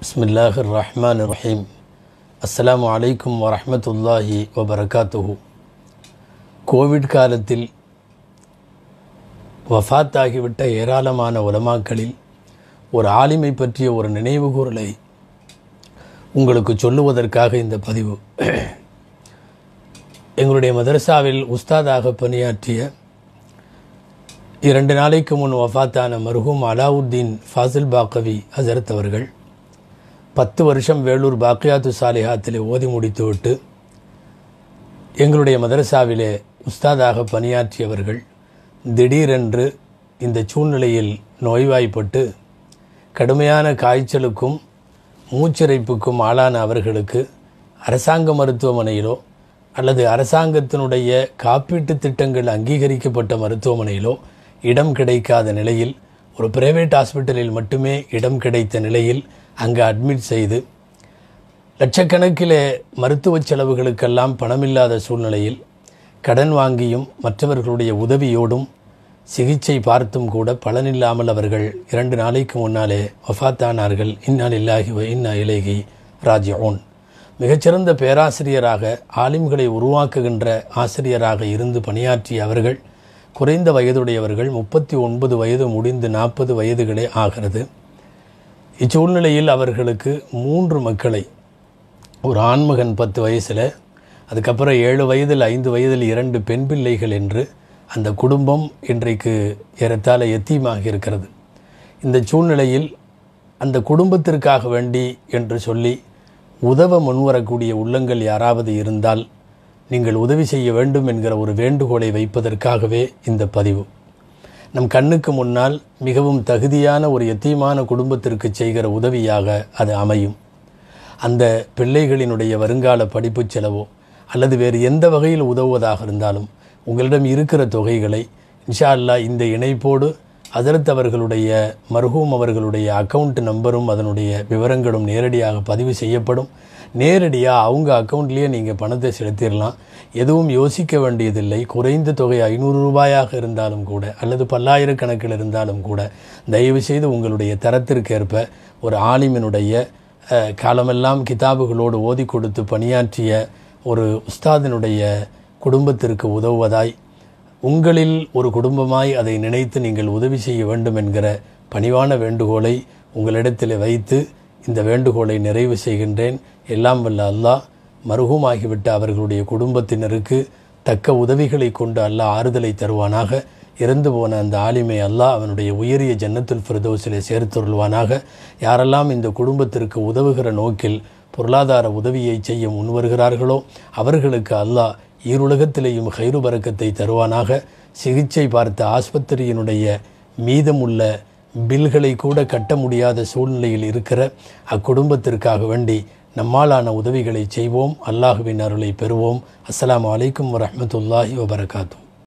பிஸ்மில்லாஹ் ரஹ்மான் ரஹீம் அஸ்ஸலாமு அலைக்கும் வரஹ்மத்துல்லாஹி வபரகாத்துஹு கோவிட் காலத்தில் வஃபாத்தாகிவிட்ட ஏராளமான உலமாக்களில் ஒரு ஆலிமை பற்றிய ஒரு நினைவுகூரலை உங்களுக்கு சொல்லுவதற்காக இந்த பதிவு எங்களுடைய மதரசாவில் உஸ்தாதாக பணியாற்றிய இரண்டு நாளைக்கு முன் வஃபாத்தான மருகும் அலாவுத்தீன் ஃபாசில் பாக்கவி ஹசரத் அவர்கள் பத்து வருஷம் வேலூர் பாக்கியாத்து சாலிஹாத்திலே ஓதி முடித்துவிட்டு எங்களுடைய மதரசாவிலே உஸ்தாதாக பணியாற்றியவர்கள் திடீரென்று இந்த சூழ்நிலையில் நோய்வாய்ப்பட்டு கடுமையான காய்ச்சலுக்கும் மூச்சிறைப்புக்கும் ஆளான அவர்களுக்கு அரசாங்க மருத்துவமனையிலோ அல்லது அரசாங்கத்தினுடைய காப்பீட்டு திட்டங்கள் அங்கீகரிக்கப்பட்ட மருத்துவமனையிலோ இடம் கிடைக்காத நிலையில் ஒரு பிரைவேட் ஹாஸ்பிட்டலில் மட்டுமே இடம் கிடைத்த நிலையில் அங்கு அட்மிட் செய்து லட்சக்கணக்கிலே மருத்துவ செலவுகளுக்கெல்லாம் பணமில்லாத சூழ்நிலையில் கடன் வாங்கியும் மற்றவர்களுடைய உதவியோடும் சிகிச்சை பார்த்தும் கூட பலனில்லாமல் அவர்கள் இரண்டு நாளைக்கு முன்னாலே வஃத்தானார்கள் இன்னால் இல்லாகி இன்னா இலேகி ராஜ்யோன் மிகச்சிறந்த பேராசிரியராக ஆலிம்களை உருவாக்குகின்ற ஆசிரியராக இருந்து பணியாற்றிய அவர்கள் குறைந்த வயதுடையவர்கள் முப்பத்தி ஒன்பது வயது முடிந்து நாற்பது வயதுகளே ஆகிறது இச்சூழ்நிலையில் அவர்களுக்கு மூன்று மக்களை ஒரு ஆண்மகன் பத்து வயசில் அதுக்கப்புறம் ஏழு வயதில் ஐந்து வயதில் இரண்டு பெண் பிள்ளைகள் என்று அந்த குடும்பம் இன்றைக்கு ஏறத்தாழ எத்தீமாக இருக்கிறது இந்த சூழ்நிலையில் அந்த குடும்பத்திற்காக வேண்டி என்று சொல்லி உதவ முன்வரக்கூடிய உள்ளங்கள் யாராவது இருந்தால் நீங்கள் உதவி செய்ய வேண்டும் என்கிற ஒரு வேண்டுகோளை வைப்பதற்காகவே இந்த பதிவு நம் கண்ணுக்கு முன்னால் மிகவும் தகுதியான ஒரு எத்தியமான குடும்பத்திற்கு செய்கிற உதவியாக அது அமையும் அந்த பிள்ளைகளினுடைய வருங்கால படிப்பு செலவோ அல்லது வேறு எந்த வகையில் உதவுவதாக இருந்தாலும் உங்களிடம் இருக்கிற தொகைகளை இன்ஷா அல்லா இந்த இணைப்போடு ஹசரத் அவர்களுடைய மர்ஹூம் அவர்களுடைய அக்கௌண்ட் நம்பரும் அதனுடைய விவரங்களும் நேரடியாக பதிவு செய்யப்படும் நேரடியாக அவங்க அக்கௌண்ட்லேயே நீங்கள் பணத்தை செலுத்திடலாம் எதுவும் யோசிக்க வேண்டியதில்லை குறைந்த தொகை ஐநூறு ரூபாயாக இருந்தாலும் கூட அல்லது பல்லாயிரக்கணக்கில் இருந்தாலும் கூட தயவு செய்து உங்களுடைய தரத்திற்கேற்ப ஒரு ஆலிமினுடைய காலமெல்லாம் கிதாபுகளோடு ஓதி கொடுத்து பணியாற்றிய ஒரு உஸ்தாதினுடைய குடும்பத்திற்கு உதவுவதாய் உங்களில் ஒரு குடும்பமாய் அதை நினைத்து நீங்கள் உதவி செய்ய வேண்டும் என்கிற பணிவான வேண்டுகோளை உங்களிடத்தில் வைத்து இந்த வேண்டுகோளை நிறைவு செய்கின்றேன் எல்லாம் வல்ல அல்லாஹ் மருகுமாகிவிட்ட அவர்களுடைய குடும்பத்தினருக்கு தக்க உதவிகளை கொண்டு அல்லாஹ் ஆறுதலை தருவானாக இறந்து போன அந்த ஆலிமை அல்லாஹ் அவனுடைய உயரிய ஜன்னத்துல் ஃபிரதோஸிலே சேர்த்துருள்வானாக யாரெல்லாம் இந்த குடும்பத்திற்கு உதவுகிற நோக்கில் பொருளாதார உதவியை செய்ய முன்வருகிறார்களோ அவர்களுக்கு அல்லாஹ் ஈருலகத்திலேயும் ஹைரு பறக்கத்தை தருவானாக சிகிச்சை பார்த்த ஆஸ்பத்திரியினுடைய மீதமுள்ள பில்களை கூட கட்ட முடியாத சூழ்நிலையில் இருக்கிற அக்குடும்பத்திற்காக வேண்டி நம்மாலான உதவிகளை செய்வோம் அல்லாஹுவின் அருளை பெறுவோம் அஸ்லாம் வலைக்கம் வரமத்துல்லாஹி வபரகாத்தூ